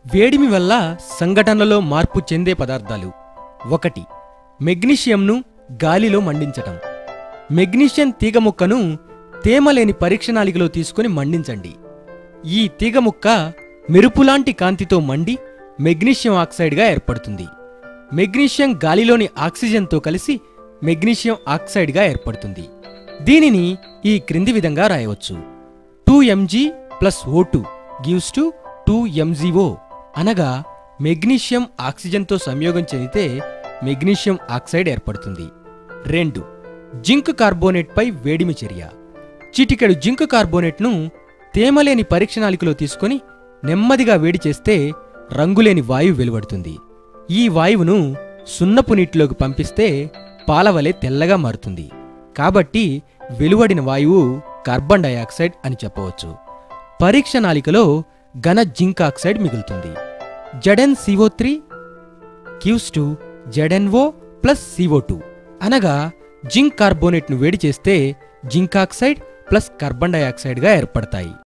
వేడిమి వల్ల సంఘటనలో మార్పు చెందే పదార్థాలు ఒకటి మెగ్నీషియంను గాలిలో మండించటం మెగ్నీషియం తీగ ముక్కను తేమలేని పరీక్షణాళికలో తీసుకుని మండించండి ఈ తీగ ముక్క మెరుపులాంటి కాంతితో మండి మెగ్నీషియం ఆక్సైడ్గా ఏర్పడుతుంది మెగ్నీషియం గాలిలోని ఆక్సిజన్తో కలిసి మెగ్నీషియం ఆక్సైడ్గా ఏర్పడుతుంది దీనిని ఈ క్రింది విధంగా రాయవచ్చు two MG plus O two gives to two MGO అనగా మెగ్నీషియం ఆక్సిజన్తో సంయోగం చెందితే మెగ్నీషియం ఆక్సైడ్ ఏర్పడుతుంది రెండు జింక్ కార్బోనేట్పై వేడిమి చర్య చిటికెడు జింక్ కార్బోనేట్ను తేమలేని పరీక్షణాళికలో తీసుకొని నెమ్మదిగా వేడి చేస్తే రంగులేని వాయువు వెలువడుతుంది ఈ వాయువును సున్నపు నీటిలోకి పంపిస్తే పాలవలే తెల్లగా మారుతుంది కాబట్టి వెలువడిన వాయువు కార్బన్ డయాక్సైడ్ అని చెప్పవచ్చు పరీక్ష నాళికలో ఘన జింక్ ఆక్సైడ్ మిగులుతుంది Z N CO three gives to Z N O plus CO two అనగా జింక్ కార్బోనేట్ను వేడి చేస్తే జింక్ ఆక్సైడ్ ప్లస్ కార్బన్ డయాక్సైడ్గా ఏర్పడతాయి